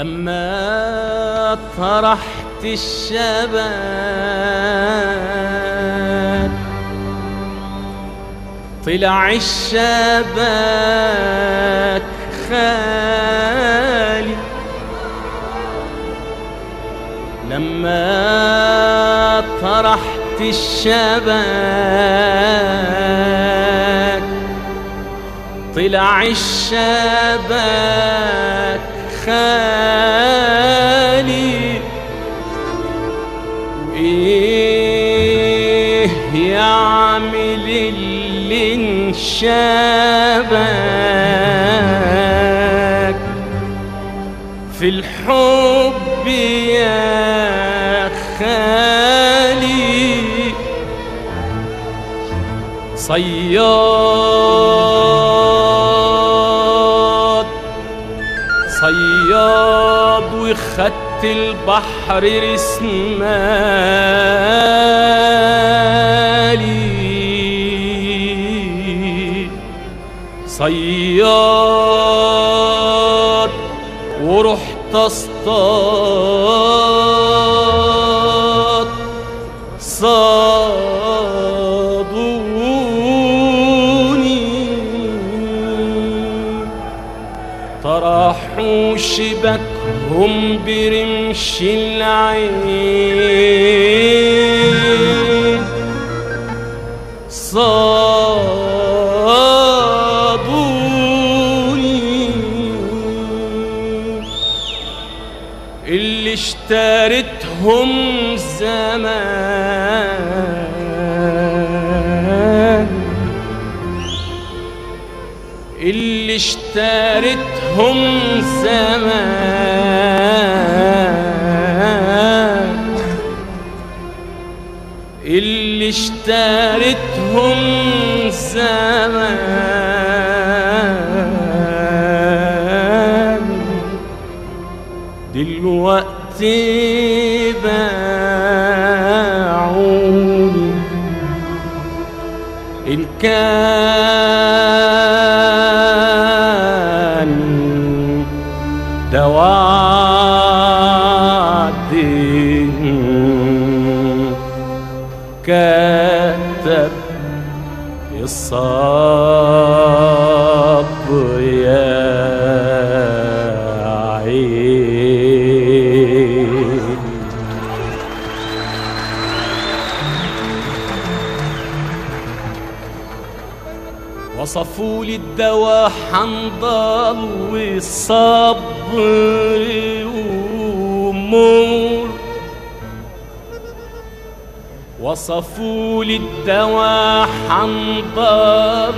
لما طرحت الشباب طلع الشباك خالي لما طرحت الشباك طلع الشباك خالي ايه يعمل اللي انشبك في الحب يا خالي صياد صياد وخدت البحر رسمالي صياد ورحت اصطاد صادوني طرحوا شبكهم برمش العين صادوني اللي اشتريتهم زمان اللي اشتريتهم زمان اللي اشتريتهم زمان دلوقتي باعوني إن كان ده وعد كتب الصبر يا عين وصفوا لي الدواء حنظل والصبر ومر وصفوا لي الدواء حنظل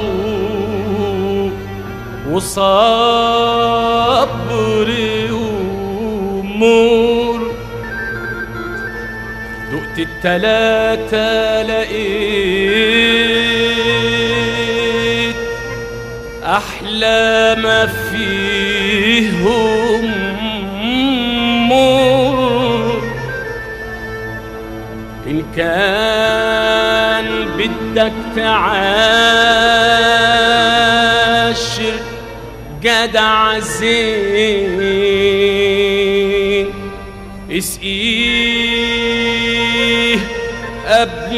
وصبر ومر دقت التلاتة لقيت أحلى ما فيهم مر إن كان بدك تعاشر جدع زين اسقيه قبل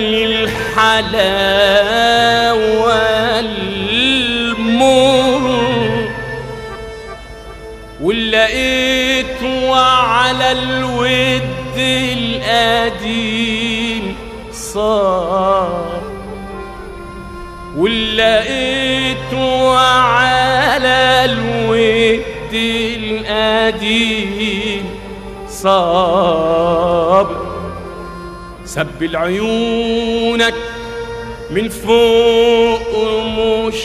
الحلاوة المر ولقيته على الود القديم صار ولقيته على الود القديم صابر سب عيونك من فوق مش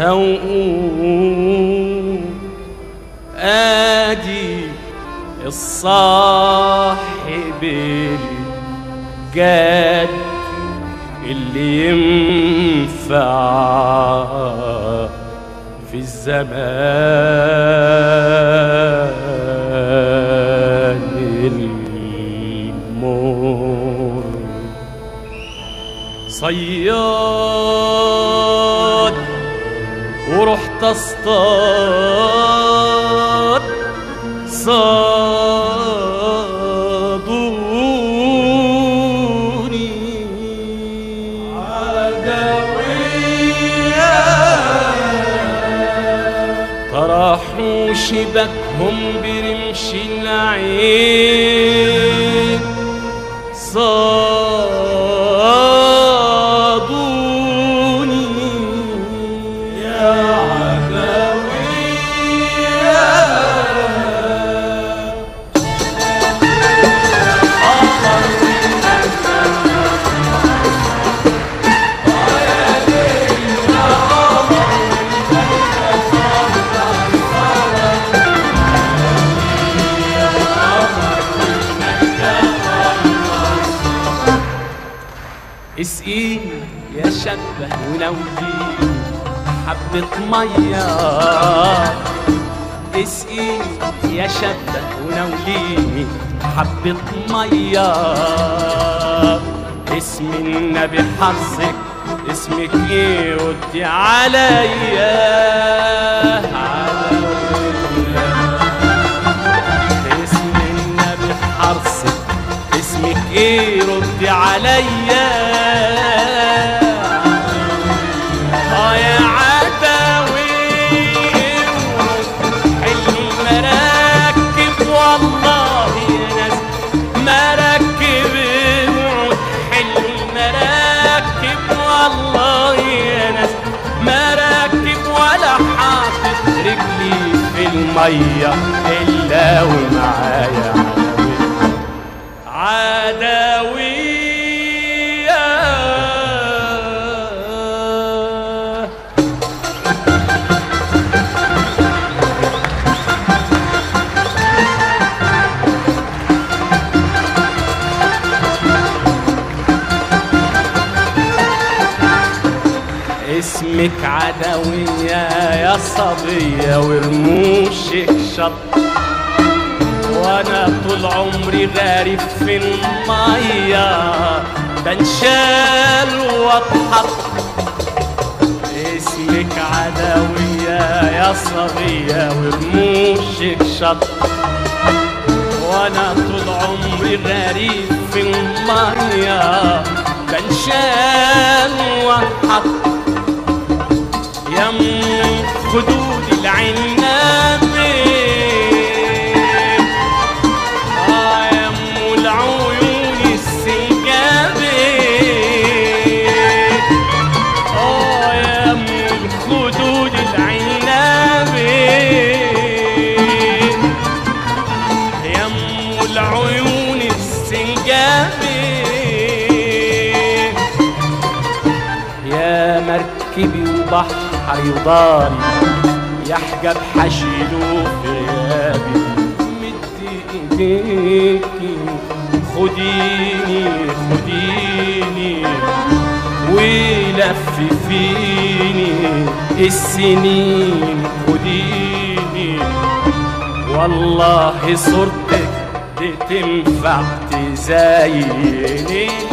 هوقوم ادي الصاحب الجد اللي ينفع في الزمان المر صياد ورحت اصطاد صاد شبكهم برمش العين صادوني يا عدوية اسقيني يا شبه ونوليني حبة مية اسقيني يا شبه ونوليني حبة مية اسم النبي حظك اسمك ايه ردي عليا عليا اسم النبي حرصك اسمك ايه ردي عليا اه يا عدوي حلو المراكب والله يا ناس مراكب وعود حلو المراكب والله يا ناس مراكب ولا حاطط رجلي في المية إلا ومعايا عدوي عدوية اسمك عدوية يا صبية ورموشك شط وانا طول عمري غارب في المية بنشال واتحط اسمك عدوية يا صبية ورموشك شط وانا طول عمري غريب في المية بنشال واتحط يم خدود العنابي آه يم العيون السنجابي آه يم الخدود العنابي يم العيون السنجابي يا مركبي وبحري وداري يحجب حشيله في غيابي مد ايديكي خديني خديني ولففيني السنين خديني والله صورتك دي تنفع تزين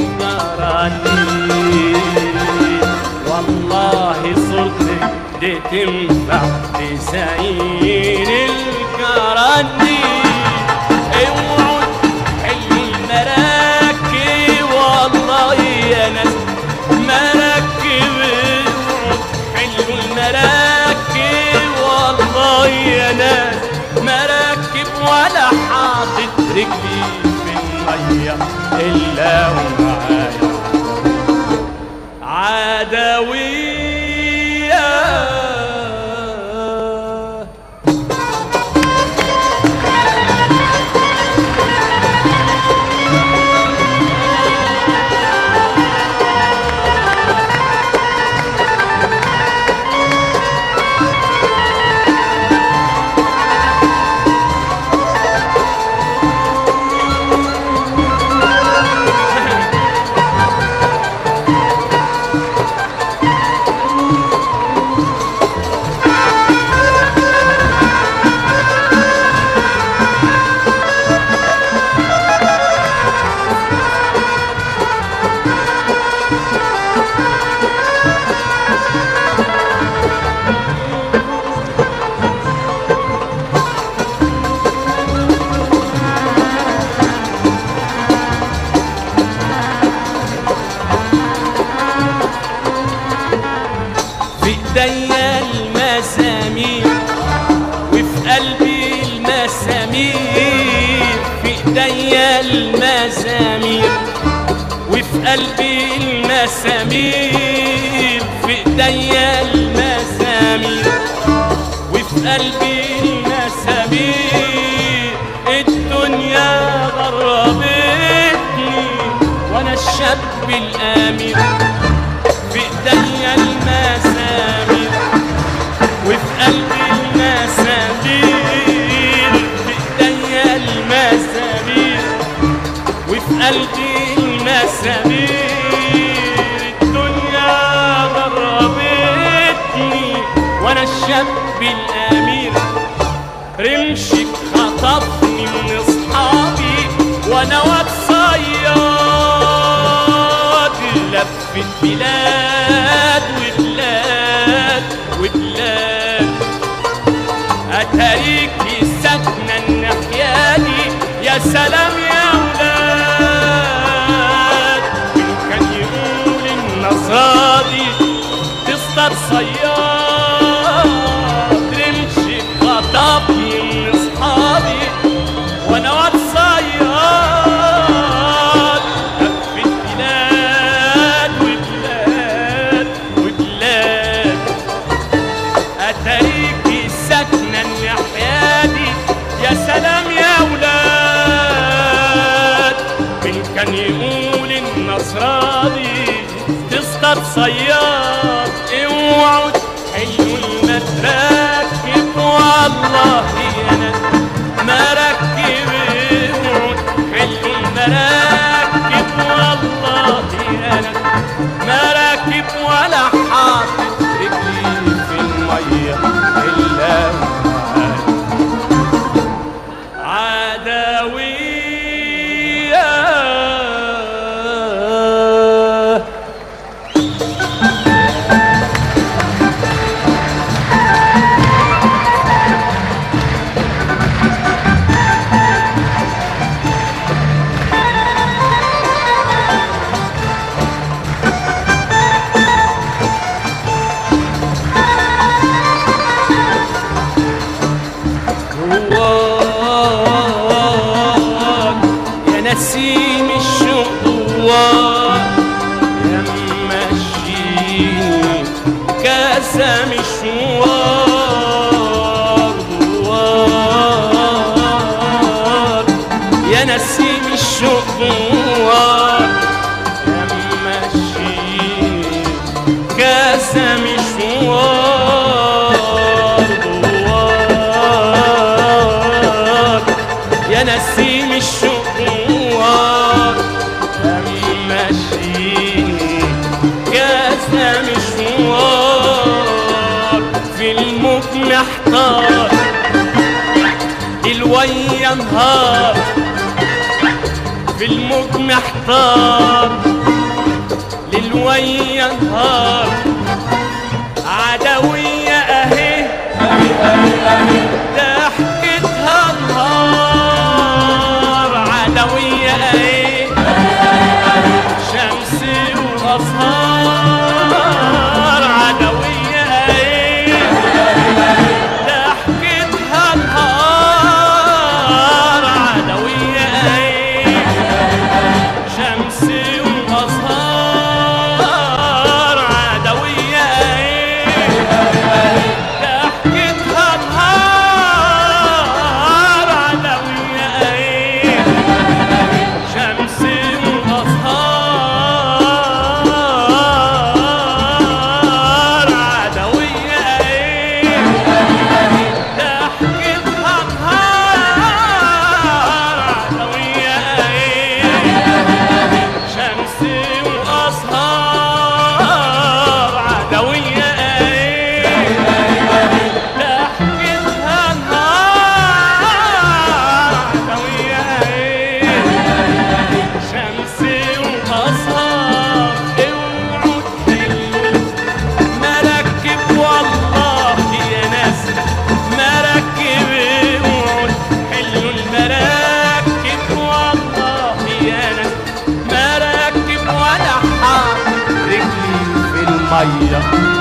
النراني والله صورتك دي تنفع تزين الكراني اوعوا حلوا المراكب والله يا ناس مراكب اوعوا حلوا المراكب والله يا ناس مراكب ولا حاطط رجلي في المية إلا ومعايا عدوية المزامير وفي قلبي المسامير في ايديا المسامير وفي قلبي المسامير الدنيا غربتني وانا الشاب الامير في ايديا المسامير وفي قلبي المسامير في ايديا المسامير وفي قلبي المسامير الدنيا غربتني وانا الشاب الامير رمشك خطفني من اصحابي وانا واد صياد لفت بلاد وبلاد وبلاد اتاريكي ساكنه الناحيه يا سلام يا ولاد مين كان يقول النظره دي تصطاد صياد رمشي خطفني من اصحابي وانا واد صياد لفت بلاد وبلاد وبلاد اتاريكي ساكنه الناحيه يا سلام يا ولاد مين كان يقول النصرة دي تصطاد صياد اوعوا تحلوا المتراكب والله انا مراكب اوعوا تحلوا المراكب والله انا مراكب ولا حاطط رجلي في الميه الا وعاد عدوية جوان يا نسيم الشقوان يا ماشيني كاسم الشوار جوان يا نسيم الشقوان يا ماشيني كاسم الشوار جوار يا نسيم الشقوار ماشيني كاسم الشوار في الموج محتار الويا نهار في الموج محتار للويا نهار عدوية اهي ضحكتها نهار عدوية اهي شمس وأسهار عدوية اهي ضحكتها نهار عدوية اهي شمس وأسهار عدوية اهي ضحكتها نهار عدوية اهي شمس وأسهار عدوية اهي ضحكتها نهار عدوية اهي شمس وأسهار عدوية اهي ضحكتها نهار عدوية اهي شمس وأسهار اوعوا تحلوا مراكب والله يا ناس مراكب اوعوا تحلوا المراكب والله يا ناس مراكب ولا حاطط رجلي في الميه